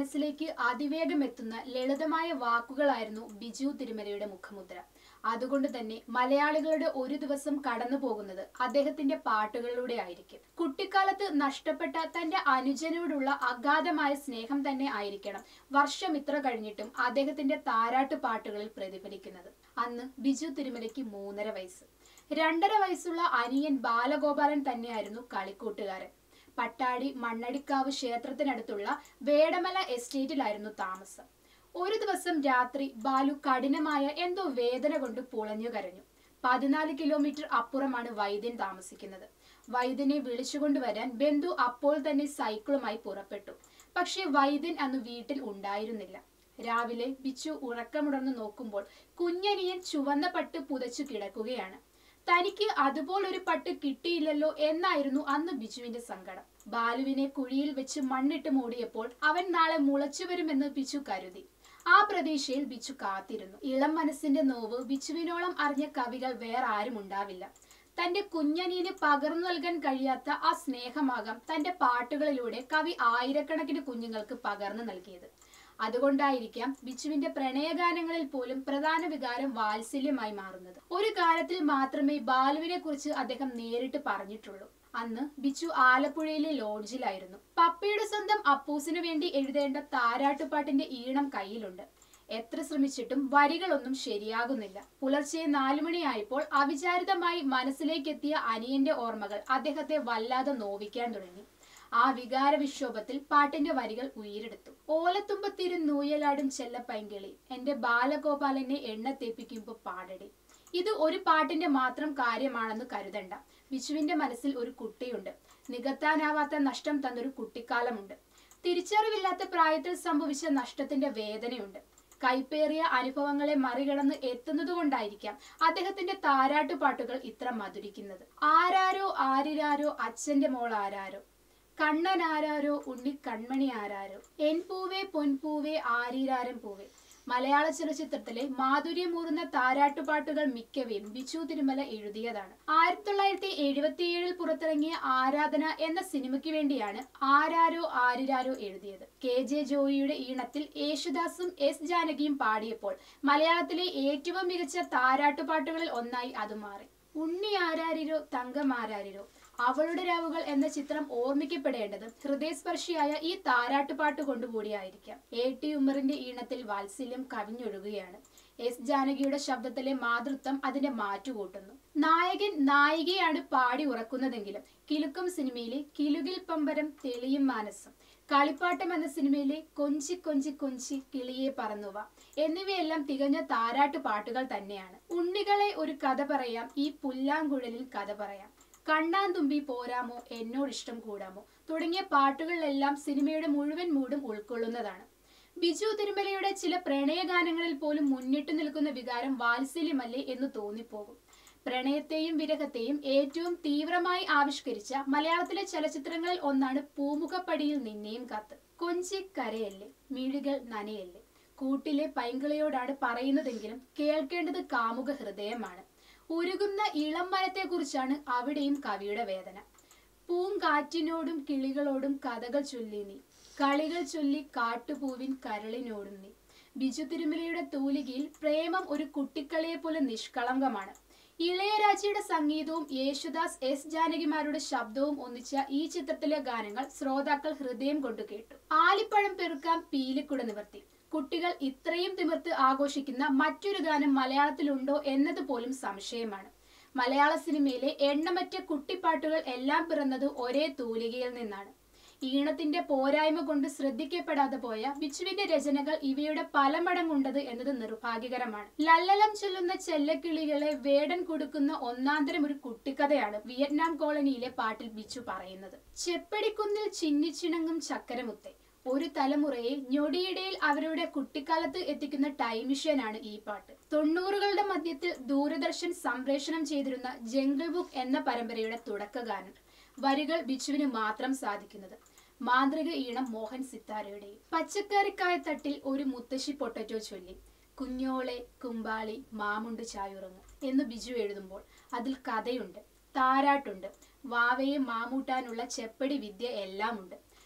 മനസ്സിലേക്ക് അതിവേഗം എത്തുന്ന ലളിതമായ വാക്കുകളായിരുന്നു ബിജു തിരുമലയുടെ മുഖമുദ്ര അതുകൊണ്ട് തന്നെ മലയാളികളുടെ ഒരു ദിവസം കടന്നു പോകുന്നത് അദ്ദേഹത്തിന്റെ പാട്ടുകളിലൂടെ ആയിരിക്കും കുട്ടിക്കാലത്ത് നഷ്ടപ്പെട്ട തന്റെ അനുജനോടുള്ള അഗാധമായ സ്നേഹം തന്നെ ആയിരിക്കണം വർഷം ഇത്ര കഴിഞ്ഞിട്ടും അദ്ദേഹത്തിന്റെ താരാട്ട് പാട്ടുകളിൽ പ്രതിഫലിക്കുന്നത് അന്ന് ബിജു തിരുമലയ്ക്ക് മൂന്നര വയസ്സ് രണ്ടര വയസ്സുള്ള അനിയൻ ബാലഗോപാലൻ തന്നെയായിരുന്നു കളിക്കൂട്ടുകാരൻ പട്ടാടി മണ്ണടിക്കാവ് ക്ഷേത്രത്തിനടുത്തുള്ള വേടമല എസ്റ്റേറ്റിലായിരുന്നു താമസം ഒരു ദിവസം രാത്രി ബാലു കഠിനമായ എന്തോ വേദന കൊണ്ട് പുളഞ്ഞു കരഞ്ഞു പതിനാല് കിലോമീറ്റർ അപ്പുറമാണ് വൈദ്യൻ താമസിക്കുന്നത് വൈദ്യനെ വിളിച്ചുകൊണ്ടുവരാൻ ബന്ധു അപ്പോൾ തന്നെ സൈക്കിളുമായി പുറപ്പെട്ടു പക്ഷേ വൈദ്യൻ അന്ന് വീട്ടിൽ ഉണ്ടായിരുന്നില്ല രാവിലെ ബിച്ചു ഉറക്കമുണർന്നു നോക്കുമ്പോൾ കുഞ്ഞനിയൻ ചുവന്ന പട്ട് പുതച്ചു കിടക്കുകയാണ് തനിക്ക് അതുപോലൊരു പട്ട് കിട്ടിയില്ലല്ലോ എന്നായിരുന്നു അന്ന് ബിജുവിന്റെ സങ്കടം ബാലുവിനെ കുഴിയിൽ വെച്ച് മണ്ണിട്ട് മൂടിയപ്പോൾ അവൻ നാളെ മുളച്ചു വരുമെന്ന് ബിജു കരുതി ആ പ്രതീക്ഷയിൽ ബിച്ചു കാത്തിരുന്നു ഇളം മനസ്സിന്റെ നോവ് ബിച്ചുവിനോളം അറിഞ്ഞ കവികൾ വേറെ ആരും ഉണ്ടാവില്ല തന്റെ കുഞ്ഞനിയന് പകർന്നു നൽകാൻ കഴിയാത്ത ആ സ്നേഹമാകാം തന്റെ പാട്ടുകളിലൂടെ കവി ആയിരക്കണക്കിന് കുഞ്ഞുങ്ങൾക്ക് പകർന്നു നൽകിയത് അതുകൊണ്ടായിരിക്കാം ബിച്ചുവിന്റെ പ്രണയഗാനങ്ങളിൽ പോലും പ്രധാന വികാരം വാത്സല്യമായി മാറുന്നത് ഒരു കാലത്തിൽ മാത്രമേ ബാലുവിനെ കുറിച്ച് അദ്ദേഹം നേരിട്ട് പറഞ്ഞിട്ടുള്ളൂ അന്ന് ബിച്ചു ആലപ്പുഴയിലെ ലോഡ്ജിലായിരുന്നു പപ്പയുടെ സ്വന്തം അപ്പൂസിനു വേണ്ടി എഴുതേണ്ട താരാട്ടുപാട്ടിന്റെ ഈണം കയ്യിലുണ്ട് എത്ര ശ്രമിച്ചിട്ടും വരികളൊന്നും ശരിയാകുന്നില്ല പുലർച്ചെ നാലുമണിയായപ്പോൾ അവിചാരിതമായി മനസ്സിലേക്കെത്തിയ അനിയന്റെ ഓർമ്മകൾ അദ്ദേഹത്തെ വല്ലാതെ നോവിക്കാൻ തുടങ്ങി ആ വികാര വിക്ഷോഭത്തിൽ പാട്ടിന്റെ വരികൾ ഉയരെടുത്തു ഓലത്തുമ്പത്തിരു നൂയലാടും ചെല്ലപ്പൈങ്കിളി എന്റെ ബാലഗോപാലനെ എണ്ണ തേപ്പിക്കുമ്പോ പാടടി ഇത് ഒരു പാട്ടിന്റെ മാത്രം കാര്യമാണെന്ന് കരുതണ്ട ബിച്ചുവിന്റെ മനസ്സിൽ ഒരു കുട്ടിയുണ്ട് നികത്താനാവാത്ത നഷ്ടം തന്നൊരു കുട്ടിക്കാലമുണ്ട് തിരിച്ചറിവില്ലാത്ത പ്രായത്തിൽ സംഭവിച്ച നഷ്ടത്തിന്റെ വേദനയുണ്ട് കൈപ്പേറിയ അനുഭവങ്ങളെ മറികടന്ന് എത്തുന്നതുകൊണ്ടായിരിക്കാം അദ്ദേഹത്തിന്റെ താരാട്ടുപാട്ടുകൾ ഇത്ര മധുരിക്കുന്നത് ആരാരോ ആരിരാരോ അച്ഛന്റെ മോൾ ആരാരോ കണ്ണൻ ആരാരോ ഉണ്ണി കൺമണി ആരാരോ എൻ പൂവേ പൊൻപൂവേ ആരീരാരം പൂവേ മലയാള ചലച്ചിത്രത്തിലെ മാധുര്യമൂറുന്ന താരാട്ടുപാട്ടുകൾ മിക്കവയും ബിച്ചു തിരുമല എഴുതിയതാണ് ആയിരത്തി തൊള്ളായിരത്തി എഴുപത്തിയേഴിൽ പുറത്തിറങ്ങിയ ആരാധന എന്ന സിനിമയ്ക്ക് വേണ്ടിയാണ് ആരാരോ ആരിരാരോ എഴുതിയത് കെ ജെ ജോയിയുടെ ഈണത്തിൽ യേശുദാസും എസ് ജാനകിയും പാടിയപ്പോൾ മലയാളത്തിലെ ഏറ്റവും മികച്ച താരാട്ടുപാട്ടുകളിൽ ഒന്നായി അത് മാറി ഉണ്ണി ആരാരിരോ തങ്കം ആരാരിരോ അവളുടെ രാവുകൾ എന്ന ചിത്രം ഓർമ്മിക്കപ്പെടേണ്ടത് ഹൃദയസ്പർശിയായ ഈ താരാട്ടുപാട്ട് കൊണ്ടുകൂടിയായിരിക്കാം എ ടി ഉമറിന്റെ ഈണത്തിൽ വാത്സല്യം കവിഞ്ഞൊഴുകുകയാണ് എസ് ജാനകിയുടെ ശബ്ദത്തിലെ മാതൃത്വം അതിന്റെ മാറ്റുകൂട്ടുന്നു നായകൻ നായികയാണ് പാടി ഉറക്കുന്നതെങ്കിലും കിലുക്കം സിനിമയിലെ കിലുകിൽ പമ്പരം തെളിയും മാനസം കളിപ്പാട്ടം എന്ന സിനിമയിലെ കൊഞ്ചി കൊഞ്ചി കൊഞ്ചി കിളിയെ പറന്നുവ എന്നിവയെല്ലാം തികഞ്ഞ താരാട്ട് പാട്ടുകൾ തന്നെയാണ് ഉണ്ണികളെ ഒരു കഥ പറയാം ഈ പുല്ലാങ്കുഴലിൽ കഥ പറയാം കണ്ണാൻ തുമ്പി പോരാമോ എന്നോട് ഇഷ്ടം കൂടാമോ തുടങ്ങിയ പാട്ടുകളിലെല്ലാം സിനിമയുടെ മുഴുവൻ മൂടും ഉൾക്കൊള്ളുന്നതാണ് ബിജു തിരുമലയുടെ ചില പ്രണയഗാനങ്ങളിൽ പോലും മുന്നിട്ട് നിൽക്കുന്ന വികാരം വാത്സല്യമല്ലേ എന്ന് തോന്നിപ്പോകും പ്രണയത്തെയും വിരഹത്തെയും ഏറ്റവും തീവ്രമായി ആവിഷ്കരിച്ച മലയാളത്തിലെ ചലച്ചിത്രങ്ങളിൽ ഒന്നാണ് പൂമുഖപ്പടിയിൽ നിന്നെയും കാത്ത് കൊഞ്ചി കരയല്ലേ മിഴികൾ നനയല്ലേ കൂട്ടിലെ പൈങ്കിളിയോടാണ് പറയുന്നതെങ്കിലും കേൾക്കേണ്ടത് കാമുക ഹൃദയമാണ് ഉരുകുന്ന ഇളം മരത്തെക്കുറിച്ചാണ് അവിടെയും കവിയുടെ വേദന പൂങ്കാറ്റിനോടും കിളികളോടും കഥകൾ ചൊല്ലി നീ കളികൾ ചൊല്ലി കാട്ടുപൂവിൻ കരളിനോടും നീ ബിജു തിരുമലയുടെ തൂലികയിൽ പ്രേമം ഒരു കുട്ടിക്കളിയെ പോലെ നിഷ്കളങ്കമാണ് ഇളയരാജയുടെ സംഗീതവും യേശുദാസ് എസ് ജാനകിമാരുടെ ശബ്ദവും ഒന്നിച്ച ഈ ചിത്രത്തിലെ ഗാനങ്ങൾ ശ്രോതാക്കൾ ഹൃദയം കൊണ്ടു കേട്ടു ആലിപ്പഴം പെറുക്കാം പീലിക്കുട നിവർത്തി കുട്ടികൾ ഇത്രയും തിമിർത്ത് ആഘോഷിക്കുന്ന മറ്റൊരു ഗാനം മലയാളത്തിലുണ്ടോ എന്നത് പോലും സംശയമാണ് മലയാള സിനിമയിലെ എണ്ണമറ്റ കുട്ടിപ്പാട്ടുകൾ എല്ലാം പിറന്നത് ഒരേ തൂലികയിൽ നിന്നാണ് ഈണത്തിന്റെ പോരായ്മ കൊണ്ട് ശ്രദ്ധിക്കപ്പെടാതെ പോയ ബിച്ചുവിന്റെ രചനകൾ ഇവയുടെ പല മടങ്ങുണ്ടത് എന്നത് നിർഭാഗ്യകരമാണ് ലല്ലലം ചൊല്ലുന്ന ചെല്ലക്കിളികളെ വേടൻ കൊടുക്കുന്ന ഒന്നാന്തരം ഒരു കുട്ടിക്കഥയാണ് വിയറ്റ്നാം കോളനിയിലെ പാട്ടിൽ ബിച്ചു പറയുന്നത് ചെപ്പടിക്കുന്നിൽ ചിന്നിച്ചിണങ്ങും ചക്കരമുത്തെ ഒരു തലമുറയെ ഞൊടിയിടയിൽ അവരുടെ കുട്ടിക്കാലത്ത് എത്തിക്കുന്ന ടൈം മിഷനാണ് ഈ പാട്ട് തൊണ്ണൂറുകളുടെ മധ്യത്തിൽ ദൂരദർശൻ സംപ്രേഷണം ചെയ്തിരുന്ന ജംഗിൾ ബുക്ക് എന്ന പരമ്പരയുടെ തുടക്കഗാനം വരികൾ ബിച്ചുവിന് മാത്രം സാധിക്കുന്നത് മാന്ത്രിക ഈണം മോഹൻ സിത്താരയുടെയും പച്ചക്കറിക്കായ തട്ടിൽ ഒരു മുത്തശ്ശി പൊട്ടറ്റോ ചൊല്ലി കുഞ്ഞോളെ കുമ്പാളി മാമുണ്ട് ചായുറങ്ങ് എന്ന് ബിജു എഴുതുമ്പോൾ അതിൽ കഥയുണ്ട് താരാട്ടുണ്ട് വാവയെ മാമൂട്ടാനുള്ള ചെപ്പടി വിദ്യ എല്ലാമുണ്ട്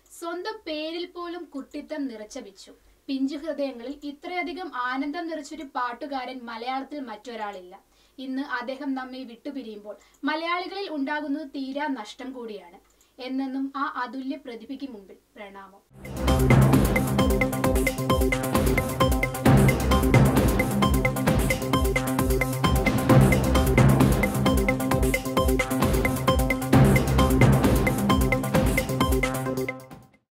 സ്വന്തം പേരിൽ പോലും കുട്ടിത്തം നിറച്ച ബിച്ചു പിഞ്ചു ഹൃദയങ്ങളിൽ ഇത്രയധികം ആനന്ദം നിറച്ചൊരു പാട്ടുകാരൻ മലയാളത്തിൽ മറ്റൊരാളില്ല ഇന്ന് അദ്ദേഹം നമ്മെ വിട്ടുപിരിയുമ്പോൾ മലയാളികളിൽ ഉണ്ടാകുന്നത് തീരാ നഷ്ടം കൂടിയാണ് എന്നെന്നും ആ അതുല്യ പ്രതിഭയ്ക്ക് മുമ്പിൽ പ്രണാമം